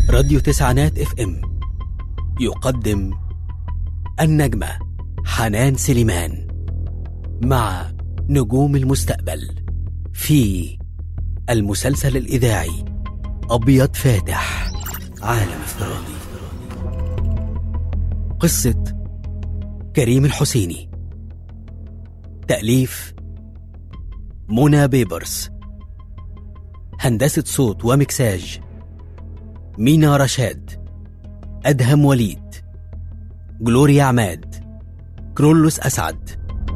راديو تسعينات اف ام يقدم النجمة حنان سليمان مع نجوم المستقبل في المسلسل الإذاعي أبيض فاتح عالم افتراضي قصة كريم الحسيني تأليف منى بيبرس هندسة صوت ومكساج مينا رشاد أدهم وليد جلوريا عماد كرولوس أسعد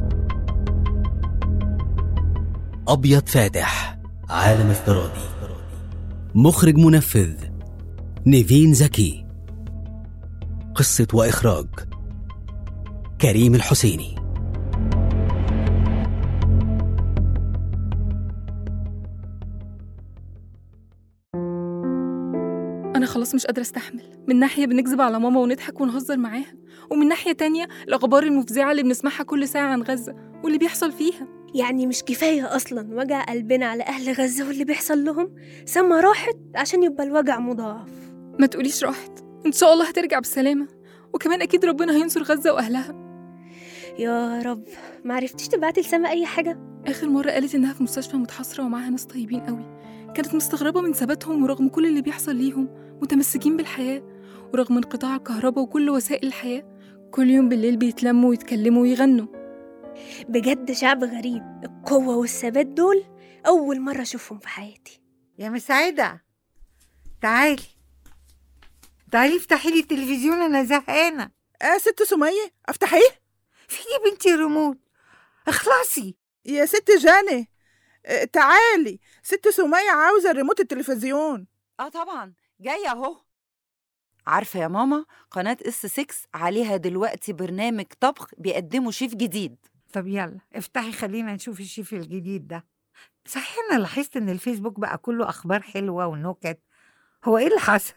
أبيض فاتح عالم افتراضي مخرج منفذ نيفين زكي قصة وإخراج كريم الحسيني أنا خلاص مش قادرة أستحمل من ناحية بنكذب على ماما ونضحك ونهزر معاها ومن ناحية تانية الأخبار المفزعة اللي بنسمعها كل ساعة عن غزة واللي بيحصل فيها يعني مش كفاية أصلا وجع قلبنا على أهل غزة واللي بيحصل لهم سما راحت عشان يبقى الوجع مضاعف ما تقوليش راحت إن شاء الله هترجع بالسلامة وكمان أكيد ربنا هينصر غزة وأهلها يا رب معرفتش تبعتي لسما أي حاجة آخر مرة قالت إنها في مستشفى متحصرة ومعاها ناس طيبين قوي كانت مستغربة من ثباتهم ورغم كل اللي بيحصل ليهم متمسكين بالحياة ورغم انقطاع الكهرباء وكل وسائل الحياة كل يوم بالليل بيتلموا ويتكلموا ويغنوا بجد شعب غريب القوة والثبات دول أول مرة أشوفهم في حياتي يا مسعدة تعالي تعالي افتحي لي التلفزيون انا زهقانة آه ست سمية افتحيه في يا بنتي ريموت اخلصي يا ست جاني آه تعالي ست سمية عاوزة ريموت التلفزيون اه طبعا جاية اهو عارفة يا ماما قناة اس 6 عليها دلوقتي برنامج طبخ بيقدمه شيف جديد طب يلا افتحي خلينا نشوف الشيف الجديد ده صحيح انا لاحظت ان الفيسبوك بقى كله اخبار حلوة ونكت هو ايه اللي حصل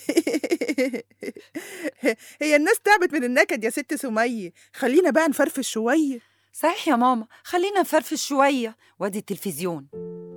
هي الناس تعبت من النكد يا ست سمية خلينا بقى نفرفش شوية صحيح يا ماما خلينا نفرفش شوية وادي التلفزيون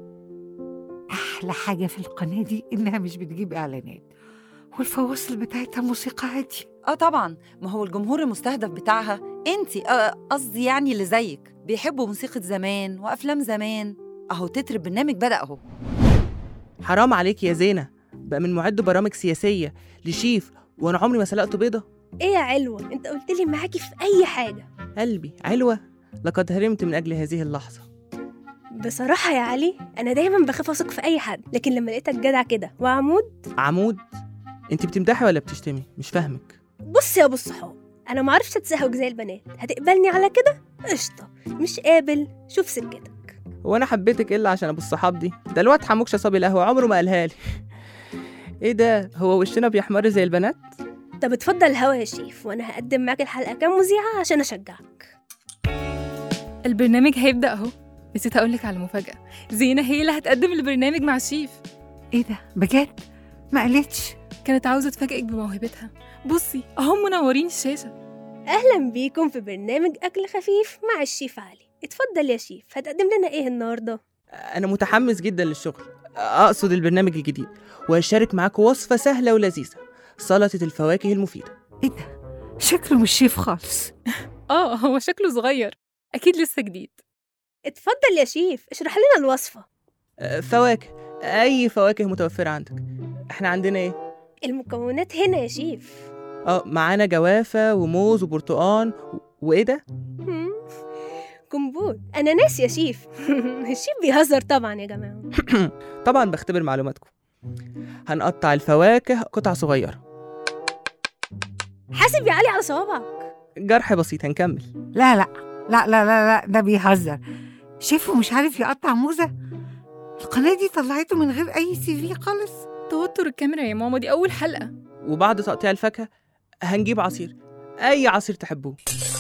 احلى حاجة في القناة دي انها مش بتجيب اعلانات والفواصل بتاعتها موسيقى هادية اه طبعا ما هو الجمهور المستهدف بتاعها انتي آه، قصدي يعني اللي زيك بيحبوا موسيقى زمان وافلام زمان اهو تتر البرنامج بدأ اهو حرام عليك يا زينة بقى من معد برامج سياسية لشيف وأنا عمري ما سلقت بيضة إيه يا علوة أنت قلت لي معاكي في أي حاجة قلبي علوة لقد هرمت من أجل هذه اللحظة بصراحة يا علي أنا دايما بخاف أثق في أي حد لكن لما لقيتك جدع كده وعمود عمود انت بتمدحي ولا بتشتمي مش فاهمك بص يا ابو الصحاب انا ما اعرفش اتسهوج زي البنات هتقبلني على كده قشطه مش قابل شوف سكتك هو انا حبيتك الا عشان ابو الصحاب دي ده الواد حموك صبي القهوه عمره ما قالها لي ايه ده هو وشنا بيحمر زي البنات طب اتفضل الهوا يا شيف وانا هقدم معاك الحلقه كام مذيعه عشان اشجعك البرنامج هيبدأ أهو نسيت أقولك على مفاجأة زينة هي اللي هتقدم البرنامج مع الشيف ايه ده بجد ما قالتش كانت عاوزة تفاجئك بموهبتها بصي أهم منورين الشاشة اهلا بيكم في برنامج اكل خفيف مع الشيف علي اتفضل يا شيف هتقدم لنا ايه النهارده انا متحمس جدا للشغل اقصد البرنامج الجديد وهشارك معاكم وصفه سهله ولذيذه سلطه الفواكه المفيده ايه ده شكله مش شيف خالص آه هو شكله صغير أكيد لسه جديد اتفضل يا شيف اشرح لنا الوصفه أه، فواكه اي فواكه متوفره عندك احنا عندنا ايه المكونات هنا يا شيف اه معانا جوافه وموز وبرتقان و... وايه ده هم، كمبوت انا ناس يا شيف الشيف بيهزر طبعا يا جماعه طبعا بختبر معلوماتكم هنقطع الفواكه قطع صغيره حاسب يا علي على صوابعك جرح بسيط هنكمل لا لا لا لا لا لا ده بيهزر شيف ومش عارف يقطع موزة القناة دي طلعته من غير أي سي في خالص توتر الكاميرا يا ماما دي أول حلقة وبعد تقطيع الفاكهه هنجيب عصير اي عصير تحبوه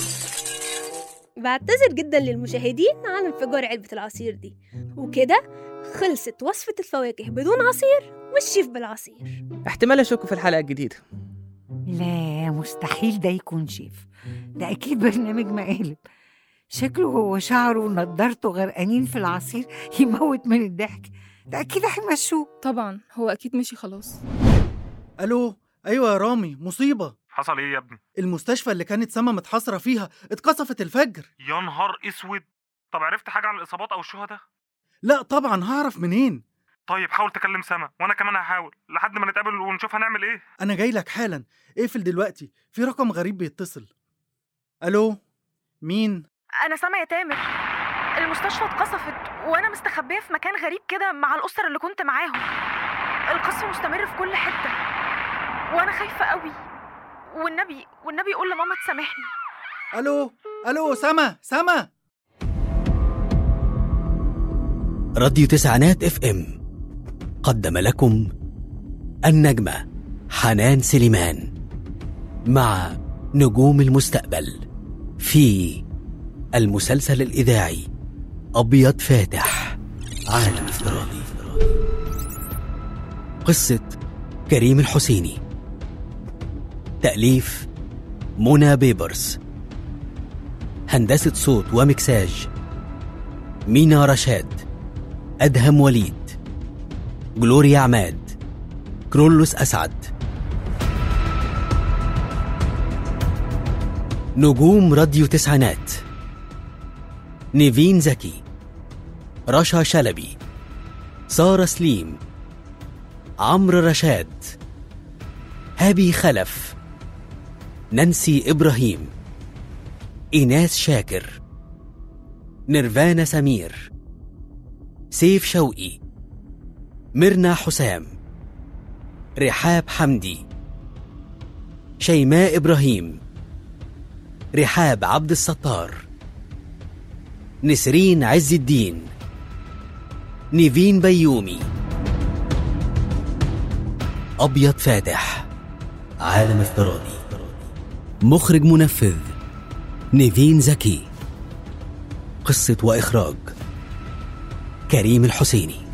بعتذر جدا للمشاهدين على انفجار علبة العصير دي وكده خلصت وصفة الفواكه بدون عصير والشيف بالعصير احتمال اشك في الحلقه الجديده لا مستحيل ده يكون شيف ده أكيد برنامج مقالب شكله هو شعره ونضارته غرقانين في العصير يموت من الضحك ده أكيد هيمشوه طبعا هو أكيد مشي خلاص الو ايوه يا رامي مصيبه حصل ايه يا ابني المستشفى اللي كانت سما متحاصره فيها اتقصفت الفجر يا نهار اسود طب عرفت حاجه عن الاصابات او الشهداء لا طبعا هعرف منين طيب حاول تكلم سما وانا كمان هحاول لحد ما نتقابل ونشوف هنعمل ايه انا جاي لك حالا اقفل دلوقتي في رقم غريب بيتصل الو مين أنا سامع يا تامر المستشفى اتقصفت وأنا مستخبية في مكان غريب كده مع الأسرة اللي كنت معاهم القصف مستمر في كل حتة وأنا خايفة قوي والنبي والنبي قول لماما تسامحني الو الو سما سما راديو تسعينات اف ام قدم لكم النجمة حنان سليمان مع نجوم المستقبل في المسلسل الإذاعي أبيض فاتح عالم افتراضي قصة كريم الحسيني تأليف منى بيبرس هندسة صوت ومكساج مينا رشاد أدهم وليد جلوريا عماد كرولوس أسعد نجوم راديو تسعينات نيفين زكي رشا شلبي سارة سليم عمرو رشاد هابي خلف نانسي إبراهيم إيناس شاكر نيرفانا سمير سيف شوقي ميرنا حسام رحاب حمدي شيماء إبراهيم رحاب عبد الستار نسرين عز الدين نيفين بيومي أبيض فاتح عالم افتراضي مخرج منفذ نيفين زكي قصة وإخراج كريم الحسيني